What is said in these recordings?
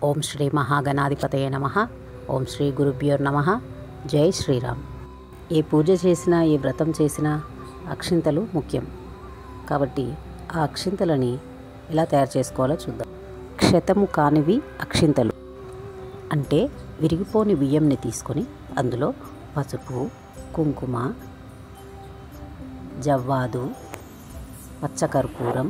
ఓం శ్రీ మహాగణాధిపతయ నమ ఓం శ్రీ గురుభ్యో నమ జై శ్రీరామ్ ఏ పూజ చేసినా ఏ వ్రతం చేసినా అక్షింతలు ముఖ్యం కాబట్టి ఆ అక్షింతలని ఎలా తయారు చేసుకోవాలో చూద్దాం క్షతము కానివి అక్షింతలు అంటే విరిగిపోని బియ్యంని తీసుకొని అందులో పసుపు కుంకుమ జవ్వాదు పచ్చకర్పూరం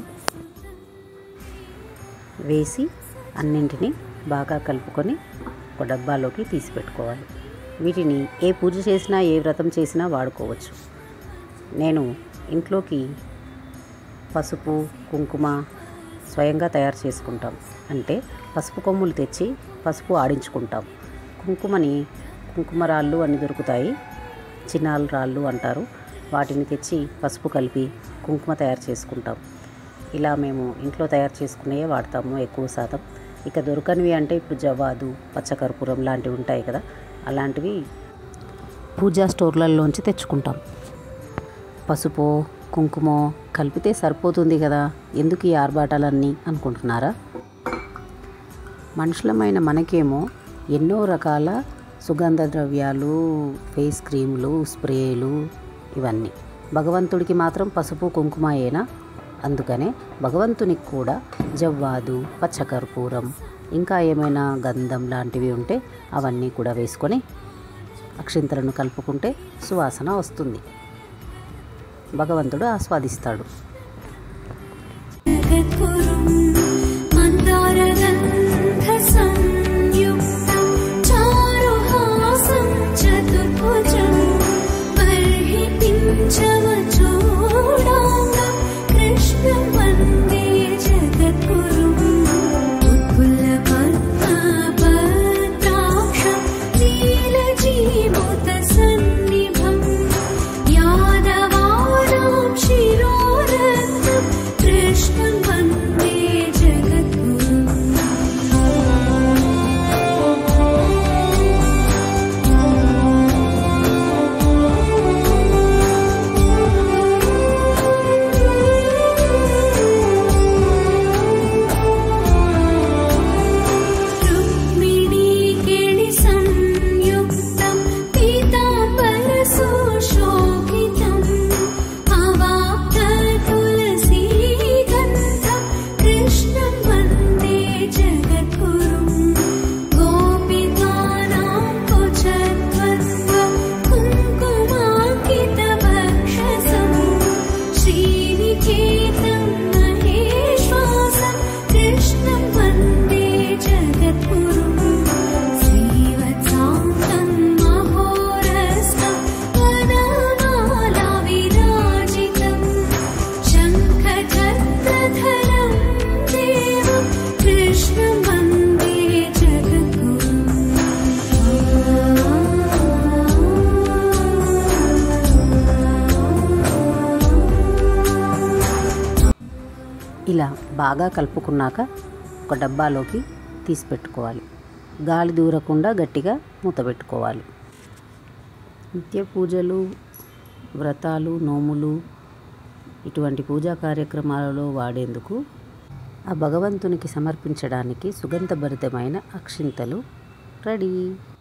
వేసి అన్నింటినీ బాగా కలుపుకొని ఒక డబ్బాలోకి తీసి పెట్టుకోవాలి వీటిని ఏ పూజ చేసినా ఏ వ్రతం చేసినా వాడుకోవచ్చు నేను ఇంట్లోకి పసుపు కుంకుమ స్వయంగా తయారు చేసుకుంటాం అంటే పసుపు కొమ్ములు తెచ్చి పసుపు ఆడించుకుంటాం కుంకుమని కుంకుమ రాళ్ళు అన్ని దొరుకుతాయి చిన్నాల రాళ్ళు అంటారు వాటిని తెచ్చి పసుపు కలిపి కుంకుమ తయారు చేసుకుంటాం ఇలా మేము ఇంట్లో తయారు చేసుకునేవే వాడతాము ఎక్కువ శాతం ఇక దొరకనివి అంటే ఇప్పుడు జవాదు పచ్చకర్పూరం లాంటివి ఉంటాయి కదా అలాంటివి పూజా స్టోర్లలోంచి తెచ్చుకుంటాం పసుపు కుంకుమ కలిపితే సరిపోతుంది కదా ఎందుకు ఈ ఆర్భాటాలన్నీ అనుకుంటున్నారా మనుషులమైన మనకేమో ఎన్నో రకాల సుగంధ ద్రవ్యాలు ఫేస్ క్రీములు స్ప్రేలు ఇవన్నీ భగవంతుడికి మాత్రం పసుపు కుంకుమయేనా అందుకనే భగవంతునికి కూడా జవ్వాదు పచ్చకర్పూరం ఇంకా ఏమైనా గంధం లాంటివి ఉంటే అవన్నీ కూడా వేసుకొని అక్షింతలను కలుపుకుంటే సువాసన వస్తుంది భగవంతుడు ఆస్వాదిస్తాడు जगद्गुरुं मन्दारगन्धसंयुक्तं चारुहासं चतुर्भुजं बर्हितिं चमचूडाङ्गं कृष्णं वन्दे जगद्गुरुम् उत्फुल्लपद्मपत्राक्षं नीलजीमुतसन्निभम् यादवानां शिरोरत्नं कृष्णं वन्दे रुक्मिणीकेणिसंयुक्तं पीताम्बरसुशोभितम् अवाप्ततुलसीगन्धं कृष्णं वन्दे जगद्गुरुम् गोपिकानां कुचध्वन्द्वं कुङ्कुमाङ्कितवक्षसं श्रीनिकेतं महेश्वासं कृष्णं वन्दे जगद्गुरुम् श्रीवत्सान्तं महोरस्तं वनमालाविराजितं शङ्खचक्रधरं देवं कृष्णं वन्दे जगद्गुरुम् ఇలా బాగా కలుపుకున్నాక ఒక డబ్బాలోకి తీసి పెట్టుకోవాలి గాలి దూరకుండా గట్టిగా మూతపెట్టుకోవాలి నిత్య పూజలు వ్రతాలు నోములు ఇటువంటి పూజా కార్యక్రమాలలో వాడేందుకు ఆ భగవంతునికి సమర్పించడానికి సుగంధభరితమైన అక్షింతలు రెడీ